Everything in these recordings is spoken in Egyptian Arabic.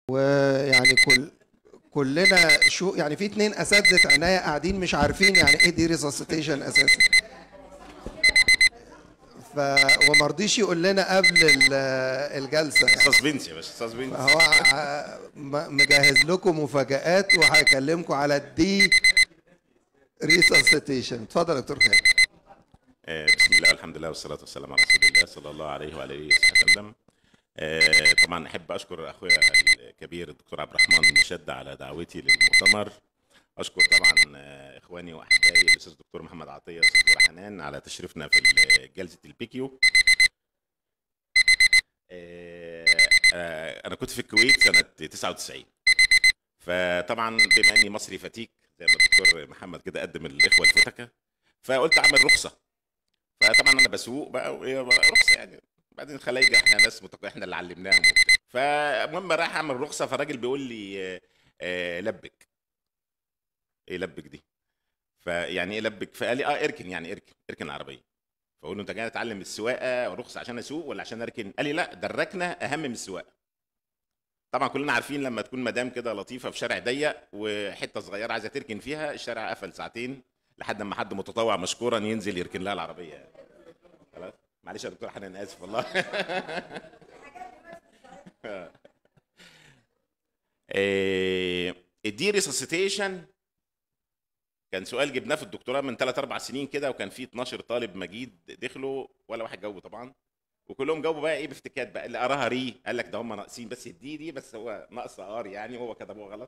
ويعني كل كلنا شو يعني في اتنين اساتذه عنايه قاعدين مش عارفين يعني ايه دي ريسوسيتيشن اساسا ف وما رضيش يقول لنا قبل ال- الجلسه يعني. سسبنس يا باشا سسبنس فهو ع- م- مجهز لكم مفاجآت وهيكلمكم على الدي ريسوسيتيشن اتفضل يا دكتور خالد آه، بسم الله والحمد لله والصلاة والسلام على رسول الله صلى الله عليه وعلى آله وصحبه وسلم. آه، طبعا أحب أشكر أخويا الكبير الدكتور عبد الرحمن مشد على دعوتي للمؤتمر. أشكر طبعا آه، إخواني وأحبائي الأستاذ الدكتور محمد عطية والأستاذ دكتور حنان على تشريفنا في ال- جلسة البيكيو. آه، آه، أنا كنت في الكويت سنة 99 فطبعا بما إني مصري فتيك زي ما الدكتور محمد كده قدم الإخوة الفتكة فقلت أعمل رخصة فطبعا انا بسوق بقى وايه بقى رخصه يعني بعدين خلايجه احنا ناس متق... احنا اللي علمناهم وبتاع فالمهم رايح اعمل رخصه فالراجل بيقول لي آه، آه، لبك ايه لبك دي فيعني ايه لبك فقال لي اه اركن يعني اركن اركن العربيه فاقول له انت جاي اتعلم السواقه رخصه عشان اسوق ولا عشان اركن قال لي لا ده الركنه اهم من السواقه طبعا كلنا عارفين لما تكون مدام كده لطيفه في شارع ضيق وحته صغيره عايزه تركن فيها الشارع قفل ساعتين لحد ما حد متطوع مشكورا ينزل يركن لها العربيه يعني. خلاص معلش يا دكتور حنان اسف والله إيه، الدي ريسوسيتيشن كان سؤال جبناه في الدكتوراه من 3 4 سنين كده وكان في 12 طالب مجيد دخلوا ولا واحد جاوبه طبعا وكلهم جاوبوا بقى ايه بافتكات بقى اللي قراها ري قال لك ده هم ناقصين بس الدي دي بس هو ناقص ار يعني هو كتبوها غلط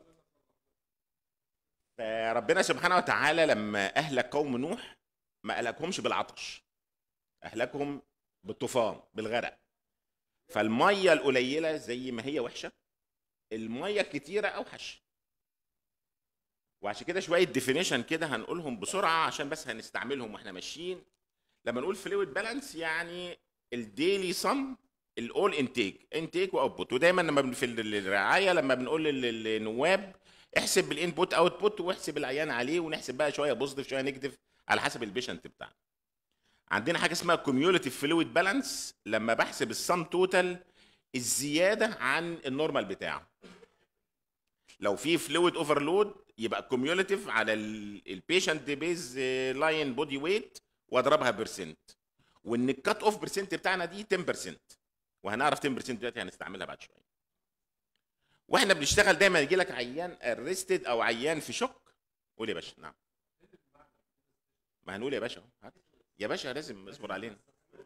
فربنا سبحانه وتعالى لما اهلك قوم نوح ما اهلكهمش بالعطش اهلكهم بالطوفان بالغرق فالميه القليله زي ما هي وحشه الميه الكتيره اوحش وعشان كده شويه ديفينيشن كده هنقولهم بسرعه عشان بس هنستعملهم واحنا ماشيين لما نقول فلويد بالانس يعني الديلي سم الاول انتيك انتيك واوتبوت ودايما لما بن- في الرعايه لما بنقول لل- للنواب احسب الانبوت اوتبوت واحسب العيان عليه ونحسب بقى شويه بوزيتيف شويه نيجاتيف على حسب البيشنت بتاعنا عندنا حاجه اسمها كوميوليتيف فلويد بالانس لما بحسب السم توتال الزياده عن النورمال بتاعه لو في فلويد اوفرلود يبقى كوميوليتيف على البيشنت بيز لاين بودي ويت واضربها برسنت وان الكات اوف برسنت بتاعنا دي 10% وهنعرف 10% دلوقتي هنستعملها بعد شويه واحنا بنشتغل دايما يجي لك عيان ارستد او عيان في شوك قول يا باشا نعم ما هنقول يا باشا أهو. هات. يا باشا لازم اصبر علينا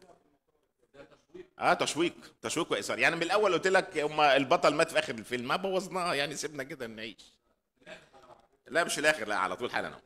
اه تشويق تشويق واثار يعني من الاول قلت لك هم البطل مات في اخر الفيلم ما بوظناها يعني سيبنا كده نعيش لا مش في الاخر لا على طول حالا اهو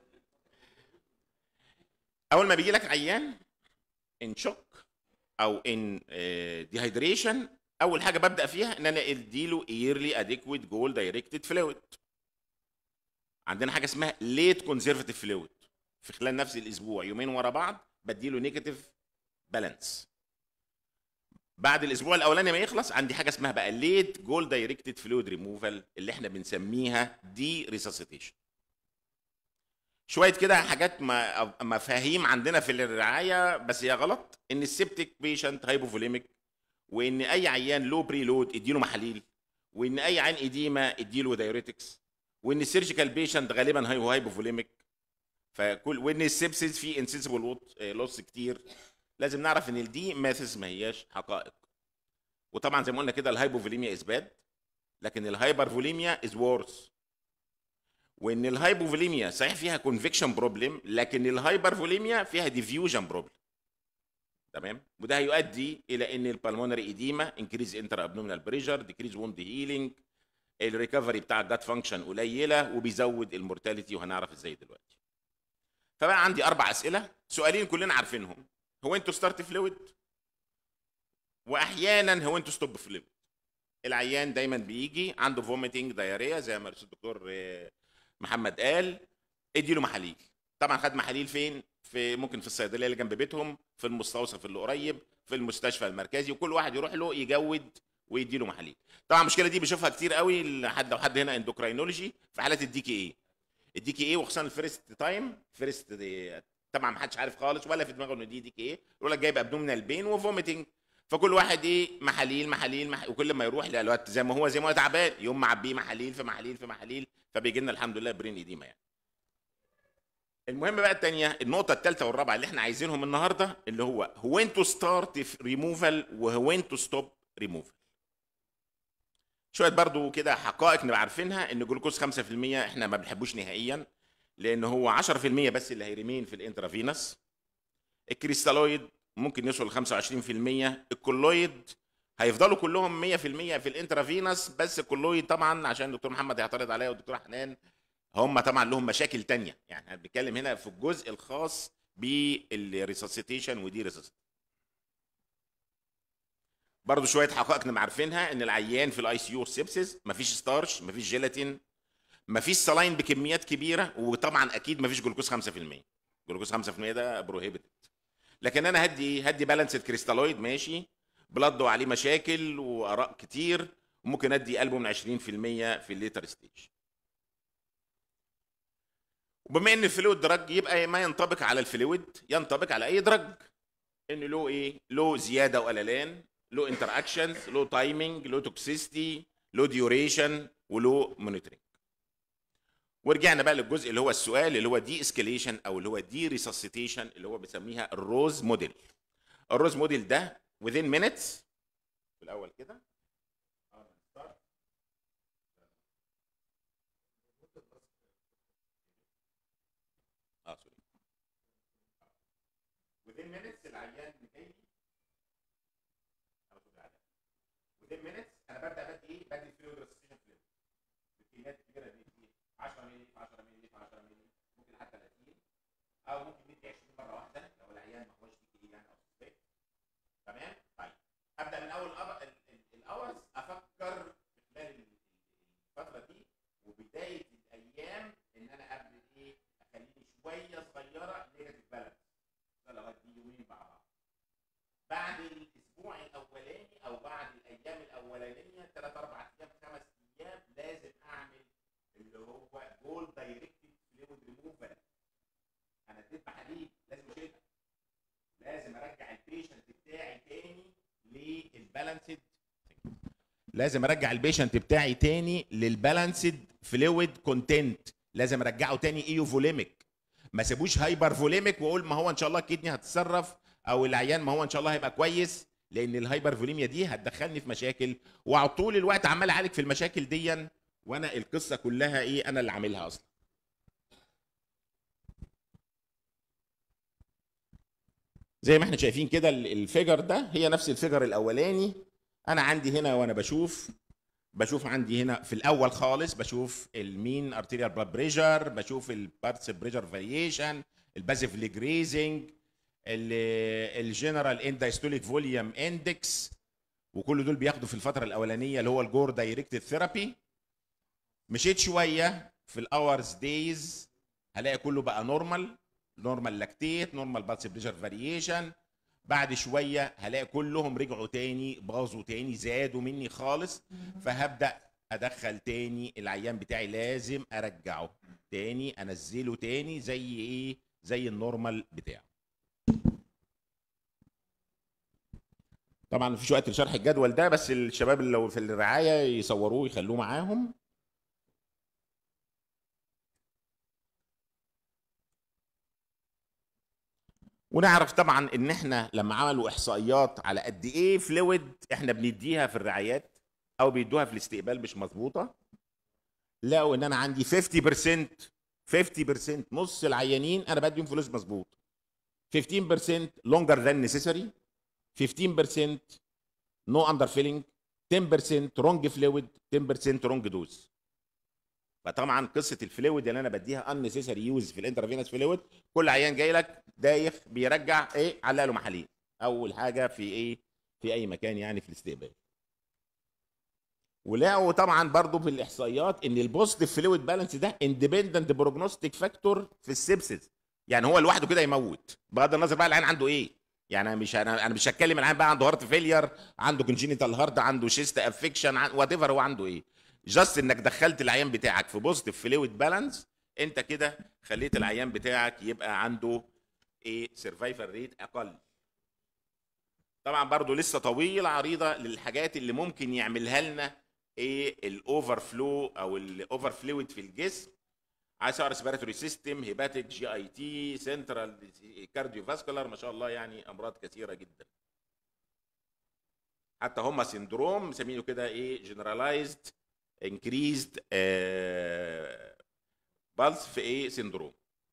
اول ما بيجي لك عيان ان شوك او ان ديهايدريشن اول حاجه ببدا فيها ان انا اديله ايرلي اديكويت جول دايركتد فلويد عندنا حاجه اسمها ليت كونزرفتيف فلويد في خلال نفس الاسبوع يومين ورا بعض بديله نيجاتيف بالانس بعد الاسبوع الاولاني ما يخلص عندي حاجه اسمها بقى ليت جول دايركتد فلويد ريموفال اللي احنا بنسميها دي ريسوسيتيشن شويه كده حاجات ما مفاهيم عندنا في الرعايه بس هي غلط ان السبتيك بيشنت هايبوفوليميك وان اي عيان لو بري لود اديله محاليل وان اي عيان اديما اديله دايوريتكس وان السيرجيكال بيشنت غالبا هاي هايبوفوليميك فكل وان السبسيس فيه انسنسبل لوس كتير لازم نعرف ان دي ماثس ما هياش حقائق وطبعا زي ما قلنا كده الهايبوفوليميا از باد لكن الهايبرفوليميا از وورس وان الهايبوفوليميا صحيح فيها كونفكشن بروبلم لكن الهايبرفوليميا فيها ديفيوجن بروبلم تمام وده هيؤدي الى ان البلمونري ايديما انكريز انتر ابنومينال بريشر ديكريز ووند هيلينج الريكفري بتاع الجات فانكشن قليله وبيزود المورتاليتي وهنعرف ازاي دلوقتي فبقى عندي اربع اسئله سؤالين كلنا عارفينهم هو انتوا ستارت فلويد واحيانا هو انتوا ستوب فلويد العيان دايما بيجي عنده فوميتنج دايريا زي ما الدكتور آه، محمد قال اديله محاليل طبعا خد محاليل فين في ممكن في الصيدليه اللي جنب بيتهم في المستوصف اللي قريب في المستشفى المركزي وكل واحد يروح له يجود ويديله محاليل طبعا المشكله دي بشوفها كتير قوي لحد لو حد هنا اندوكراينولوجي في حالات الدي كي ايه الدي كي ايه وخصوصا الفيرست تايم فيرست طبعا ما حدش عارف خالص ولا في دماغه انه دي دي كي ايه يقول لك جايب ابدومينال بين وفوميتنج فكل واحد ايه محاليل محاليل, محاليل وكل ما يروح لا الوقت زي ما هو زي ما هو تعبان يقوم معبيه محاليل في محاليل في محاليل فبيجي لنا الحمد لله برين ايديما يعني المهم بقى الثانيه النقطه الثالثه والرابعه اللي احنا عايزينهم النهارده اللي هو وين تو ستارت ريموفال وين تو ستوب ريموفال شويه برضو كده حقائق نبقى عارفينها ان الجلوكوز 5% احنا ما بنحبوش نهائيا لان هو 10% بس اللي هيرمين في الانترافينس الكريستالويد ممكن يوصل ل 25% الكولويد هيفضلوا كلهم 100% في الانترافينس بس الكولويد طبعا عشان الدكتور محمد هيعترض عليا والدكتور حنان هم طبعا لهم مشاكل تانية يعني انا بتكلم هنا في الجزء الخاص بالريسسيتيشن ودي ريسسيتيشن برضه شويه حقائق نبقى عارفينها ان العيان في الاي سي يو سيبسيس مفيش ستارش مفيش جيلاتين مفيش سلاين بكميات كبيره وطبعا اكيد مفيش جلوكوز 5% جلوكوز 5% ده بروهيبتد لكن انا هدي هدي بالانسد كريستالويد ماشي بلاد وعليه مشاكل واراء كتير وممكن ادي قلبه من 20% في الليتر ستيج وبما ان الفلويد دراج يبقى ما ينطبق على الفلويد ينطبق على اي دراج ان له ايه له زياده وقللان له انتر اكشنز له تايمنج له توكسيستي له ديوريشن وله مونيتورنج ورجعنا بقى للجزء اللي هو السؤال اللي هو دي اسكيليشن او اللي هو دي ريسسيتيشن اللي هو بنسميها الروز موديل الروز موديل ده within minutes في الاول كده اه سوري within minutes العيان جاي لي أنا بقول العيان. within minutes انا ببدا بدي ايه بدي فلويد ريسسيشن فلويد بكميات كبيره دي كتير 10 مللي في 10 مللي في 10 مللي ممكن حتى 30 او ممكن ندي 20 مره واحده لو العيان ما هوش تقيل يعني او سبيك تمام طيب ابدا من اول الاورز افكر في خلال ال- الفتره دي وبدايه الايام ان انا ابدا ايه اخليني شويه صغيره نيجاتيف بالانس لغايه دي يومين مع بعض بعد الاسبوع الاولاني او بعد الايام الاولانيه ثلاث اربع ايام خمس ايام لازم اعمل اللي هو جول دايركتد فلويد ريموفال انا اديت محاليل لازم اشيلها لازم ارجع البيشنت بتاعي تاني للبالانسد لازم ارجع البيشنت بتاعي تاني للبالانسد فلويد كونتنت لازم ارجعه تاني ايو فوليميك ما سيبوش هايبر فوليميك واقول ما هو ان شاء الله الكدني هتتصرف او العيان ما هو ان شاء الله هيبقى كويس لان الهايبر فوليميا دي هتدخلني في مشاكل وعلى طول الوقت عمال اعالج في المشاكل دي وانا القصه كلها ايه انا اللي عاملها اصلا زي ما احنا شايفين كده ال- الفيجر ده هي نفس الفيجر الاولاني انا عندي هنا وانا بشوف بشوف عندي هنا في الاول خالص بشوف المين ارتيريال بلاد بريشر بشوف البارتس بريشر فاريشن البازيف جريزنج الجنرال اندايستوليك فوليوم اندكس وكل دول بياخدوا في الفتره الاولانيه اللي هو الجور دايركتد ثيرابي مشيت شويه في الاورز دايز هلاقي كله بقى نورمال نورمال لاكتيت نورمال بالس بريشر فاريشن بعد شويه هلاقي كلهم رجعوا تاني باظوا تاني زادوا مني خالص فهبدا ادخل تاني العيان بتاعي لازم ارجعه تاني انزله تاني زي ايه زي النورمال بتاعه طبعا مفيش وقت لشرح الجدول ده بس الشباب اللي لو في الرعايه يصوروه يخلوه معاهم ونعرف طبعا ان احنا لما عملوا احصائيات على قد ايه فلويد احنا بنديها في الرعايات او بيدوها في الاستقبال مش مظبوطه لقوا ان انا عندي 50% 50% نص العيانين انا بديهم فلوس مظبوط 15% longer than necessary 15% no underfilling 10% wrong fluid 10% wrong dose فطبعا قصه الفلويد اللي انا بديها unnecessary يوز في الانترفينس فلويد كل عيان جاي لك دايخ بيرجع ايه علق له محاليل اول حاجه في ايه في اي مكان يعني في الاستقبال ولقوا طبعا برضو في الاحصائيات ان البوزيتيف فلويد بالانس ده اندبندنت بروجنوستيك فاكتور في السبسس يعني هو لوحده كده يموت بغض النظر بقى العيان عنده ايه يعني انا مش انا انا مش هتكلم العيان بقى عنده هارت فيلير عنده كونجينيتال هارت عنده شيست افكشن وات ايفر هو عنده ايه جاست انك دخلت العيان بتاعك في بوزيتيف فلويد بالانس انت كده خليت العيان بتاعك يبقى عنده ايه سرفايفل ريت اقل طبعا برضو لسه طويله عريضه للحاجات اللي ممكن يعملها لنا ايه الاوفر فلو او الاوفر فلويد في الجسم عايز ريسبيراتوري سيستم هيباتيك جي اي تي سنترال كارديو فاسكولار ما شاء الله يعني امراض كثيره جدا حتى هم سندروم مسمينه كده ايه جنرالايزد انكريزد بالس في ايه سندروم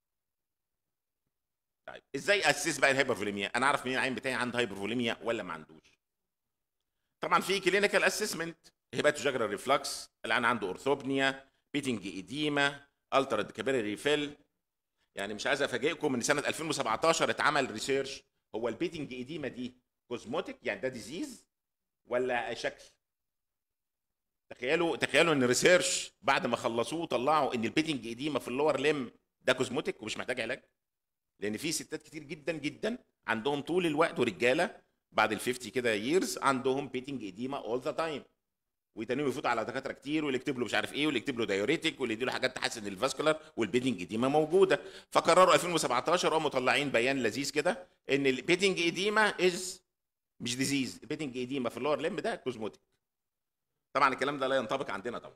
طيب ازاي اسس بقى الهايبرفوليميا انا اعرف مين العين بتاعي عنده هايبرفوليميا ولا ما عندوش طبعا في كلينيكال اسسمنت هيباتوجاجرال ريفلكس الان عنده اورثوبنيا بيتنج ايديما الترد كابيلاري فيل يعني مش عايز افاجئكم ان سنه 2017 اتعمل ريسيرش هو البيتنج ايديما دي كوزموتيك يعني ده ديزيز ولا شكل تخيلوا تخيلوا ان ريسيرش بعد ما خلصوه طلعوا ان البيتنج ايديما في اللور ليم ده كوزموتيك ومش محتاج علاج لان في ستات كتير جدا جدا عندهم طول الوقت ورجاله بعد ال 50 كده ييرز عندهم بيتنج ايديما اول ذا تايم ويتنيهم يفوتوا على دكاتره كتير واللي يكتب له مش عارف ايه واللي يكتب له دايوريتك واللي يديله حاجات تحسن الفاسكولار والبيتنج ايديما موجوده فقرروا 2017 قاموا مطلعين بيان لذيذ كده ان البيتنج ايديما از مش ديزيز البيتنج ايديما في اللور ليم ده كوزموتيك طبعا الكلام ده لا ينطبق عندنا طبعا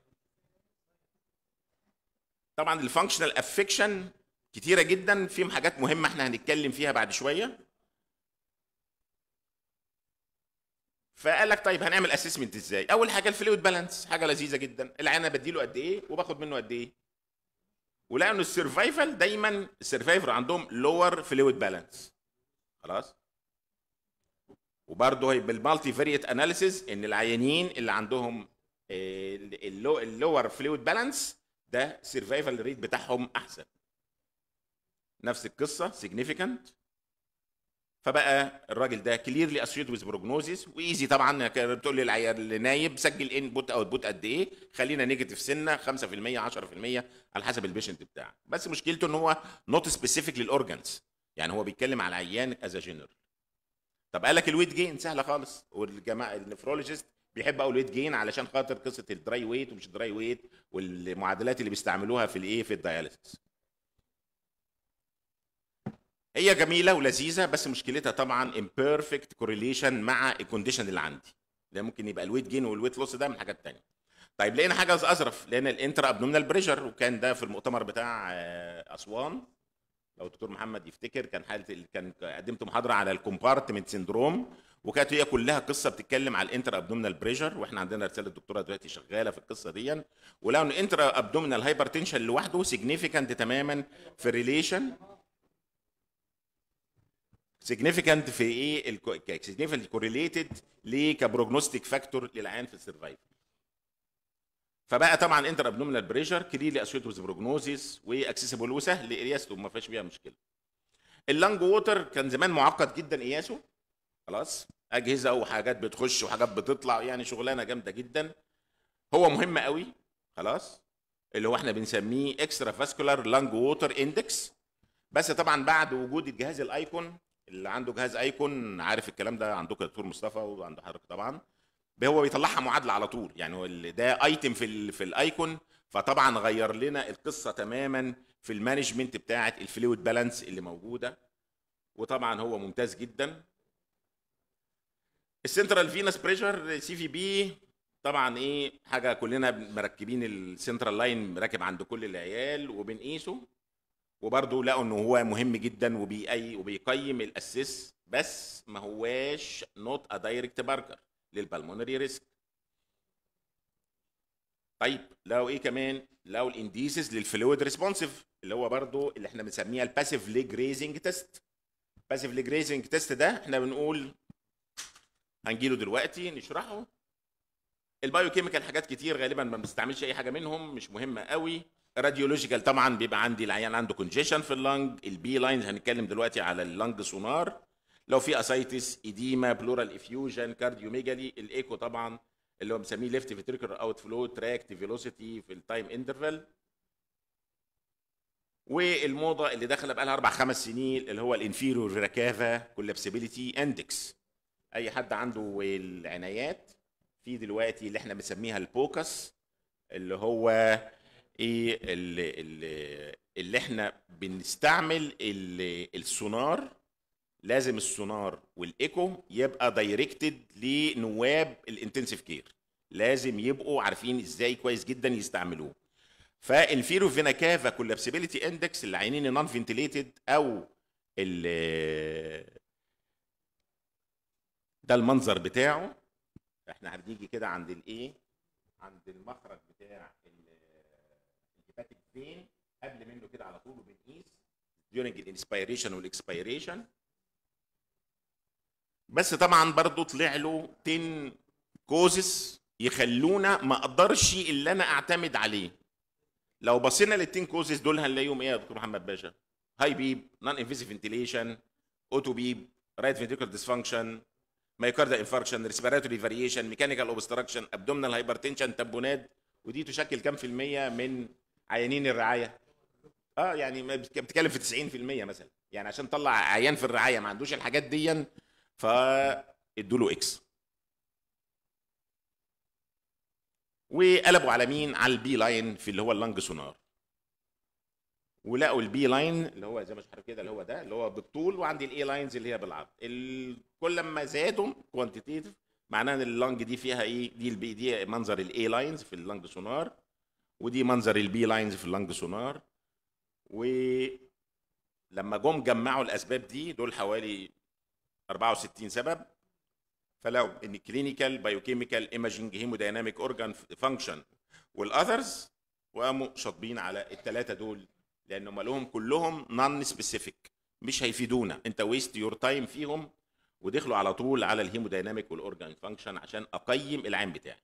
طبعا الفانكشنال افكشن كتيره جدا فيهم حاجات مهمه احنا هنتكلم فيها بعد شويه فقال لك طيب هنعمل اسسمنت ازاي اول حاجه الفلويد بالانس حاجه لذيذه جدا العيان بديله قد ايه وباخد منه قد ايه ولقوا ان السرفايفل دايما السرفايفر عندهم لور فلويد بالانس خلاص وبرضه بالمالتي فاريت اناليسيز ان العيانين اللي عندهم اللور فلويد بالانس ده سرفايفل ريت بتاعهم احسن نفس القصه سيجنيفيكانت فبقى الراجل ده كليرلي اسوشيت ويز بروجنوزيس وايزي طبعا بتقول لي العيال اللي نايب سجل انبوت او اوتبوت قد ايه خلينا نيجاتيف سنه 5% 10% على حسب البيشنت بتاعك بس مشكلته ان هو نوت سبيسيفيك للاورجنز يعني هو بيتكلم على عيان از جنرال طب قال لك الويت جين سهله خالص والجماعه النفرولوجيست بيحب قوي الويت جين علشان خاطر قصه الدراي ويت ومش دراي ويت والمعادلات اللي بيستعملوها في الايه في الدياليسيس هي جميله ولذيذه بس مشكلتها طبعا imperfect correlation مع الكونديشن اللي عندي ده ممكن يبقى الويت جين والويت لوس ده من حاجات تانية طيب لقينا حاجه اظرف لقينا الانترا ابدومينال بريشر وكان ده في المؤتمر بتاع اسوان لو الدكتور محمد يفتكر كان حاله كان قدمت محاضره على الكومبارتمنت سيندروم وكانت هي كلها قصه بتتكلم على الانترا ابدومينال بريشر واحنا عندنا رساله دكتوره دلوقتي شغاله في القصه دي ولقوا ان الانترا ابدومينال هايبرتنشن لوحده سيجنيفيكانت تماما في الريليشن سيجنيفيكانت في ايه سيجنيفيكانت كوريليتد ليه كبروجنوستيك فاكتور للعيان في السرفايفل فبقى طبعا انتر ابدومينال بريشر كليلي اسويت ويز بروجنوزيس واكسسبل وسهل قياسته وما فيهاش فيها مشكله اللانج ووتر كان زمان معقد جدا قياسه خلاص اجهزه وحاجات بتخش وحاجات بتطلع يعني شغلانه جامده جدا هو مهم قوي خلاص اللي هو احنا بنسميه اكسترا فاسكولار لانج ووتر اندكس بس طبعا بعد وجود الجهاز الايكون اللي عنده جهاز ايكون عارف الكلام ده عندكم يا دكتور مصطفى وعند حضرتك طبعا هو بيطلعها معادله على طول يعني هو ده ايتم في ال في الايكون فطبعا غير لنا القصه تماما في المانجمنت بتاعه الفلويد بالانس اللي موجوده وطبعا هو ممتاز جدا السنترال فينس بريشر سي في بي طبعا ايه حاجه كلنا مركبين السنترال لاين راكب عند كل العيال وبنقيسه وبرضه لقوا انه هو مهم جدا وبيقي وبيقيم الاسيس بس ما هواش نوت ا دايركت ماركر للبلمونري ريسك طيب لو ايه كمان لو الانديسز للفلويد ريسبونسيف اللي هو برضه اللي احنا بنسميها الباسيف ليج ريزنج تيست باسيف ليج ريزنج تيست ده احنا بنقول هنجيله دلوقتي نشرحه البايو كيميكال حاجات كتير غالبا ما بنستعملش اي حاجه منهم مش مهمه قوي راديولوجيكال طبعا بيبقى عندي العيان عنده كونجيشن في اللنج البي لاينز هنتكلم دلوقتي على اللنج سونار لو في اسايتس ايديما بلورال افيوجن كارديوميجالي الايكو طبعا اللي هو مسميه ليفت فيتريكولار اوت فلو تراكت فيلوسيتي في التايم انترفال والموضه اللي داخله بقى لها اربع خمس سنين اللي هو الانفيرور ريكافا كولابسيبيليتي اندكس اي حد عنده العنايات في دلوقتي اللي احنا بنسميها البوكس اللي هو ايه اللي, اللي, اللي احنا بنستعمل السونار لازم السونار والايكو يبقى دايركتد لنواب الانتنسيف كير لازم يبقوا عارفين ازاي كويس جدا يستعملوه فالفيرو فينا كافا كولابسيبيليتي اندكس اللي عينين نون فنتليتد او ال ده المنظر بتاعه احنا هنيجي كده عند الايه عند المخرج بتاع الهيباتيك فين قبل منه كده على طول وبنقيس during الانسبيريشن والاكسبيريشن بس طبعا برضو طلع له 10 كوزس يخلونا ما اقدرش اللي انا اعتمد عليه لو بصينا لل 10 كوزس دول هنلاقيهم ايه يا دكتور محمد باشا هاي بيب نون انفيسيف فنتيليشن اوتو بيب رايت فنتريكولار ديسفانكشن مايوكاردال انفاركشن ريسبيراتوري فاريشن ميكانيكال اوبستراكشن ابدومينال هايبرتنشن تبونات ودي تشكل كام في المية من عيانين الرعايه اه يعني ما بتك- بتتكلم في 90% مثلا يعني عشان تطلع عيان في الرعايه ما عندوش الحاجات دي فادوا له اكس وقلبوا على مين على البي لاين في اللي هو اللنج سونار ولقوا البي لاين اللي هو زي ما شرح كده اللي هو ده اللي هو بالطول وعندي الاي لاينز اللي هي بالعرض ال- كل ما زادوا كوانتيتيف معناه ان اللنج دي فيها ايه دي البي دي منظر الاي لاينز في اللنج سونار ودي منظر البي لاينز في اللنج سونار ولما جم جمعوا الاسباب دي دول حوالي 64 سبب فلو ان كلينيكال بايوكيميكال ايماجينج هيمودايناميك اورجان فانكشن والاذرز وقاموا شاطبين على الثلاثه دول لانهم لهم كلهم نون سبيسيفيك مش هيفيدونا انت ويست يور تايم فيهم ودخلوا على طول على الهيمودايناميك والاورجان فانكشن عشان اقيم العين بتاعي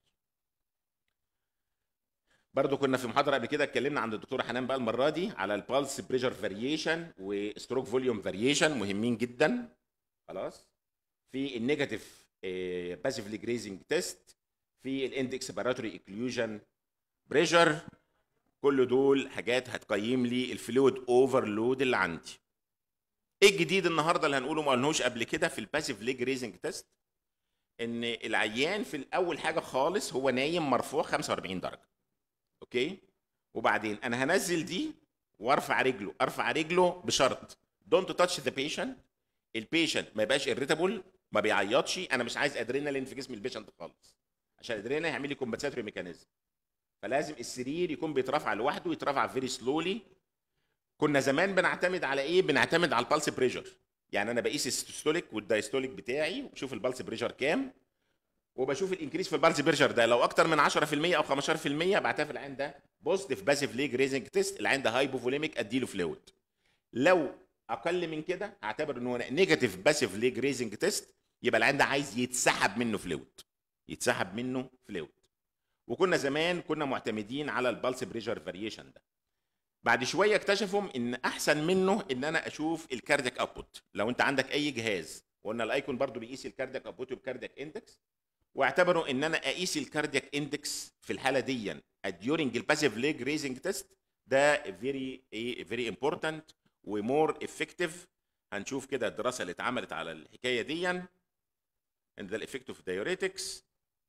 برضو كنا في محاضره قبل كده اتكلمنا عند الدكتوره حنان بقى المره دي على البالس بريشر فاريشن وستروك فوليوم فاريشن مهمين جدا خلاص في النيجاتيف باسيفلي جريزنج تيست في الاندكس باراتوري اكلوجن بريشر كل دول حاجات هتقيم لي الفلويد اوفرلود اللي عندي ايه الجديد النهارده اللي هنقوله ما قلناهوش قبل كده في الباسيف ليج ريزنج تيست ان العيان في الاول حاجه خالص هو نايم مرفوع 45 درجه اوكي وبعدين انا هنزل دي وارفع رجله ارفع رجله بشرط دونت تاتش ذا بيشنت البيشنت ما يبقاش اريتابل ما بيعيطش انا مش عايز ادرينالين في جسم البيشنت خالص عشان الادرينالين هيعمل لي كومبنساتوري ميكانيزم فلازم السرير يكون بيترفع لوحده يترفع فيري سلولي كنا زمان بنعتمد على ايه بنعتمد على البلس بريشر يعني انا بقيس السيستوليك والدايستوليك بتاعي وبشوف البلس بريشر كام وبشوف الانكريس في البلس بريشر ده لو اكتر من 10% او 15% بعتبر العين ده بوزيتيف باسيف ليج ريزنج تيست العين ده هايبوفوليميك اديله فلويد لو اقل من كده هعتبر ان هو نيجاتيف باسيف ليج ريزنج تيست يبقى العين ده عايز يتسحب منه فلويد يتسحب منه فلويد وكنا زمان كنا معتمدين على البلس بريشر فاريشن ده بعد شويه اكتشفوا ان احسن منه ان انا اشوف الكاردياك اوتبوت لو انت عندك اي جهاز وقلنا الايكون برضو بيقيس الكاردياك اوتبوت والكاردياك اندكس واعتبروا ان انا اقيس الكاردياك اندكس في الحاله دي during الباسيف ليج ريزنج تيست ده فيري فيري امبورتنت ومور افكتيف هنشوف كده الدراسه اللي اتعملت على الحكايه دي ان ده الافكت اوف دايوريتكس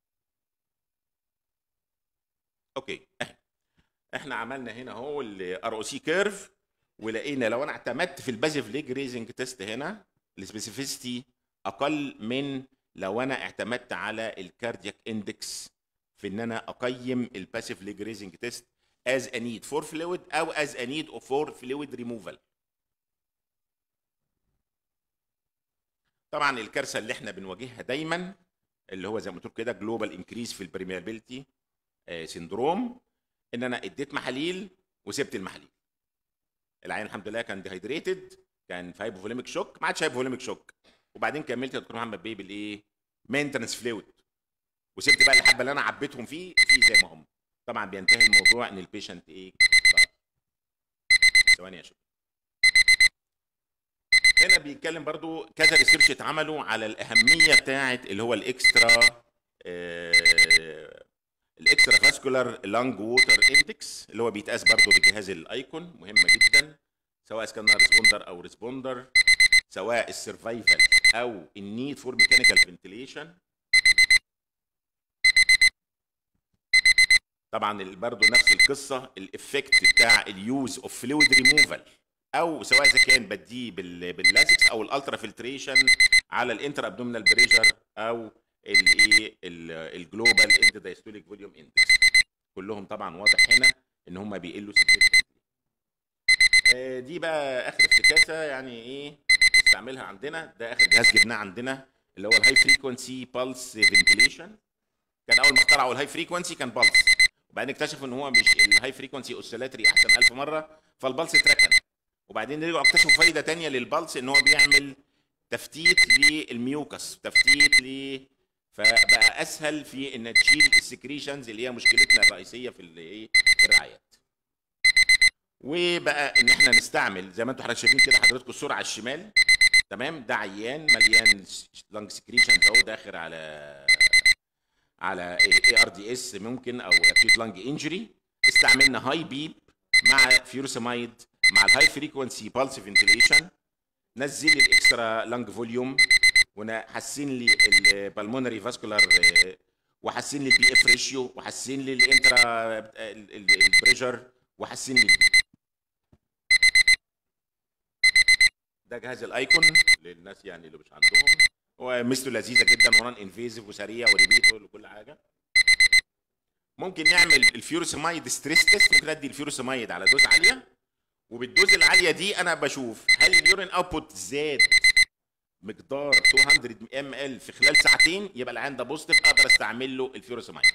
اوكي اهي احنا عملنا هنا اهو الار او سي كيرف ولقينا لو انا اعتمدت في الباسيف ليج ريزنج تيست هنا السبيسيفيستي اقل من لو انا اعتمدت على الكاردياك اندكس في ان انا اقيم الباسيف ليج ريزنج تيست as a need for fluid او as a need for fluid removal طبعا الكارثه اللي احنا بنواجهها دايما اللي هو زي ما قلت كده جلوبال انكريس في البريميابيلتي سندروم ان انا اديت محاليل وسبت المحاليل العيان الحمد لله كان ديهايدريتد كان في هايبوفوليميك شوك ما عادش هايبوفوليميك شوك وبعدين كملت يا دكتور محمد بيه بالايه مينتنس فلويد وسبت بقى الحبه اللي انا عبيتهم فيه في زي ما هم طبعا بينتهي الموضوع ان البيشنت ايه بقى. ثواني يا شباب هنا بيتكلم برضو كذا ريسيرش اتعملوا على الاهميه بتاعه اللي هو الاكسترا آه الاكسترا فاسكولار لانج ووتر اندكس اللي هو بيتقاس برضو بجهاز الايكون مهمه جدا سواء كان ريسبوندر او ريسبوندر سواء السرفايفل او النيد فور ميكانيكال فنتيليشن طبعا برضو نفس القصه الافكت بتاع اليوز اوف فلويد ريموفال او سواء اذا كان بديه باللازكس او او الالترا فلتريشن على الانتر ابدومينال بريشر او الايه الجلوبال اند دايستوليك فوليوم اندكس كلهم طبعا واضح هنا ان هم بيقلوا significantly. آه، دي بقى اخر افتكاسه يعني ايه نستعملها عندنا ده اخر جهاز جبناه عندنا اللي هو الهاي فريكونسي بالس فنتيليشن كان اول ما اخترعوا الهاي فريكونسي كان بالس وبعدين اكتشفوا ان هو مش الهاي فريكونسي اوسيلاتري احسن ألف مره فالبلس اتركن وبعدين رجعوا اكتشفوا فايده تانية للبلس ان هو بيعمل تفتيت للميوكس تفتيت ل فبقى اسهل في ان تشيل السكريشنز اللي هي مشكلتنا الرئيسيه في الايه في الرعايات وبقى ان احنا نستعمل زي ما انتم حضرتك شايفين كده حضراتكم الصوره على الشمال تمام ده عيان مليان لانج سكريشنز اهو داخل على على اي ار دي اس ممكن او اكيوت لانج انجري استعملنا هاي بيب مع فيروساميد مع الهاي فريكونسي بالس فنتيليشن نزل لي الاكسترا لانج فوليوم وحسن لي البلمونري فاسكولار وحسن لي البي اف ريشيو وحسن لي الانترا البريشر وحسن لي ده جهاز الايكون للناس يعني اللي مش عندهم هو مثله لذيذه جدا وران انفيزيف وسريع وريبيتول وكل حاجه ممكن نعمل الفيوروسيمايد ستريس تيست ممكن ادي الفيوروسيمايد على دوز عاليه وبالدوز العاليه دي انا بشوف هل اليورين اوتبوت زاد مقدار 200 ام ال في خلال ساعتين يبقى العيان ده بوزيتيف اقدر استعمل له الفيوروسيمايد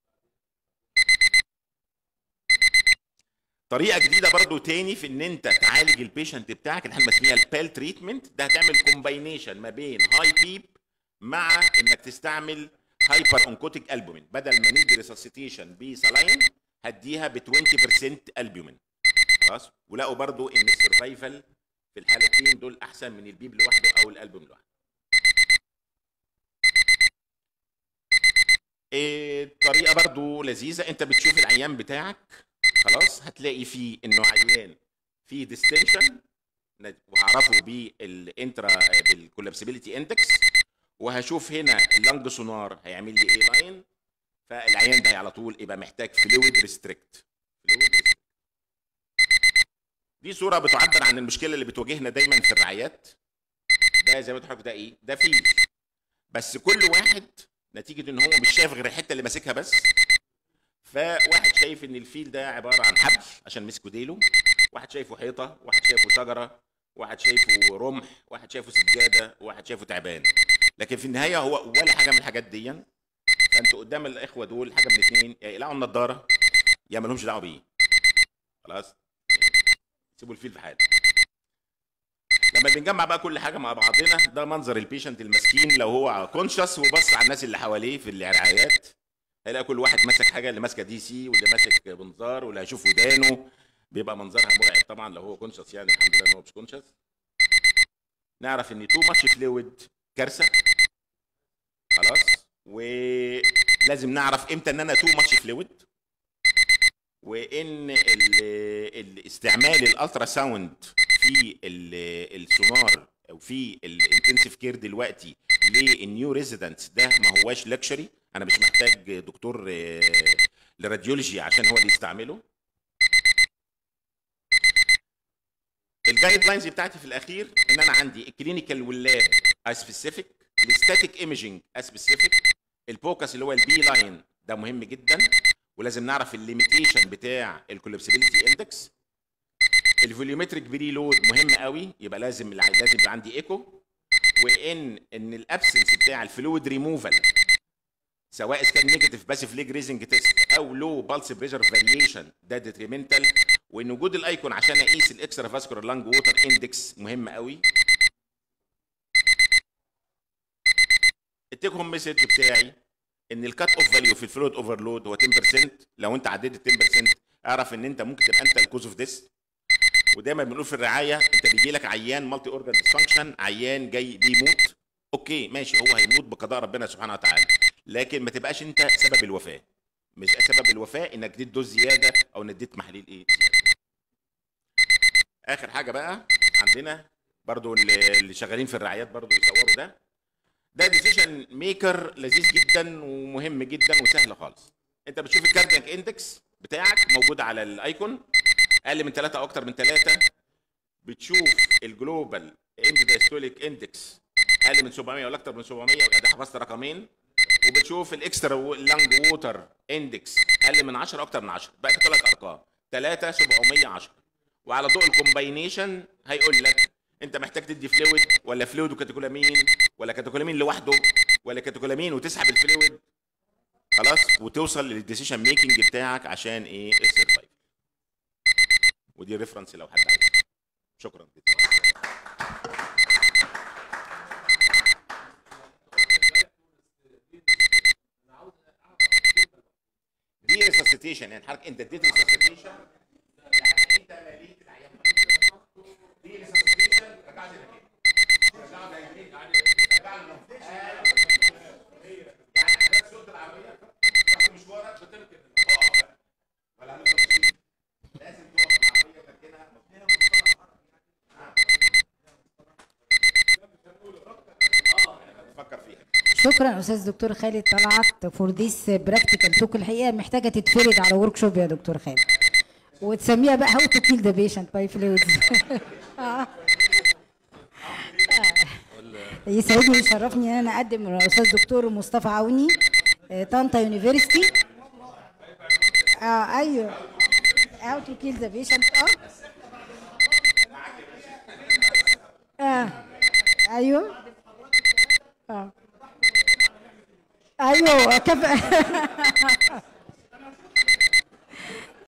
طريقه جديده برضو تاني في ان انت تعالج البيشنت بتاعك اللي احنا بنسميها البال تريتمنت ده هتعمل كومباينيشن ما بين هاي بيب مع انك تستعمل هايبر اونكوتيك البومين بدل ما ندي ريسسيتيشن بسلاين هديها ب 20% البومين خلاص ولقوا برضو ان السرفايفل في الحالتين دول احسن من البيب لوحده او الالبوم لوحده إيه طريقه برضو لذيذه انت بتشوف العيان بتاعك خلاص هتلاقي فيه انه عيان فيه ديستنشن وهعرفه بالانترا بالكولابسيبيليتي اندكس وهشوف هنا اللنج سونار هيعمل لي ايه لاين فالعيان ده على طول يبقى محتاج فلويد ريستريكت فلويد ريستريكت دي صوره بتعبر عن المشكله اللي بتواجهنا دايما في الرعايات ده زي ما تحرك ده ايه ده فيل بس كل واحد نتيجه ان هو مش شايف غير الحته اللي ماسكها بس فواحد شايف ان الفيل ده عباره عن حبل عشان مسكوا ديله واحد شايفه حيطه واحد شايفه شجره واحد شايفه رمح واحد شايفه سجاده واحد شايفه تعبان لكن في النهايه هو ولا حاجه من الحاجات دي فانتوا قدام الاخوه دول حاجه من الاثنين يا يقلعوا النضاره يا مالهمش دعوه بيه خلاص سيبوا الفيل في حاله لما بنجمع بقى كل حاجه مع بعضنا ده منظر البيشنت المسكين لو هو كونشس وبص على الناس اللي حواليه في الرعايات هيلاقي كل واحد ماسك حاجه اللي ماسكه دي سي واللي ماسك منظار واللي هيشوف ودانه بيبقى منظرها مرعب طبعا لو هو كونشس يعني الحمد لله ان هو مش كونشس نعرف ان تو ماتش فلويد كارثه خلاص ولازم نعرف امتى ان انا تو ماتش فلويد وان ال- الاستعمال الالترا ساوند في ال- السونار او في الانتنسيف كير دلوقتي للنيو ريزيدنتس ده ما هواش لكشري انا مش محتاج دكتور آه، لراديولوجي عشان هو اللي يستعمله الجايد لاينز بتاعتي في الاخير ان انا عندي الكلينيكال واللاب سبيسيفيك الستاتيك ايمجنج سبيسيفيك البوكس اللي هو البي لاين ده مهم جدا ولازم نعرف الليميتيشن بتاع الكولابسيبيليتي اندكس الفوليومتريك بري لود مهم قوي يبقى لازم لازم يبقى عندي ايكو وان ان الابسنس بتاع الفلويد ريموفال سواء كان نيجاتيف باسيف ليج ريزنج تيست او لو بالس بريشر فاريشن ده ديتريمنتال وان وجود الايكون عشان اقيس الاكسترا فاسكولار لانج ووتر اندكس مهم قوي التيك هوم مسج بتاعي ان الكات اوف فاليو في الفلويد اوفرلود هو 10% لو انت عديت ال 10% اعرف ان انت ممكن تبقى انت الكوز اوف ذس ودايما بنقول في الرعايه انت بيجي لك عيان مالتي اورجان ديسفانكشن عيان جاي بيموت اوكي ماشي هو هيموت بقضاء ربنا سبحانه وتعالى لكن ما تبقاش انت سبب الوفاه مش سبب الوفاه انك اديت دوز زياده او انك اديت محاليل ايه زياده اخر حاجه بقى عندنا برضو اللي اللي شغالين في الرعايات برضو يصوروا ده ده ديسيشن ميكر لذيذ جدا ومهم جدا وسهل خالص انت بتشوف الكاردياك اندكس بتاعك موجود على الايكون اقل من ثلاثة او اكتر من ثلاثة بتشوف الجلوبال اند دايستوليك اندكس اقل من 700 ولا اكتر من 700 يبقى ده حفظت رقمين وبتشوف الاكسترا لانج ووتر اندكس اقل من 10 اكتر من 10 بقى ثلاث ارقام 3 710 وعلى ضوء الكومباينيشن هيقول لك انت محتاج تدي فلويد ولا فلويد وكاتيكولامين ولا كاتيكولامين لوحده ولا كاتيكولامين وتسحب الفلويد خلاص وتوصل للديسيشن ميكنج بتاعك عشان ايه السرفايف ودي ريفرنس لو حد عايز شكرا جدا دي ريسسيتيشن يعني حضرتك انت اديت ريسسيتيشن يعني انت مليت العيان دي ريسسيتيشن رجعت لك رجعت لك رجعت لك يعني حضرتك سوقت العربيه رحت مشوارك بتركن اقف بقى. ولا هنفضل ماشيين لازم تقف العربيه تركنها فكر فيها شكرا استاذ دكتور خالد طلعت فور ذيس براكتيكال توك الحقيقه محتاجه تتفرد على ورك شوب يا دكتور خالد وتسميها بقى هاو تو كيل ذا بيشنت باي فلويدز يسعدني ويشرفني ان انا اقدم الاستاذ دكتور مصطفى عوني آه، طنطا يونيفرستي اه ايوه هاو تو كيل ذا بيشنت اه اه ايوه اه ايوه كف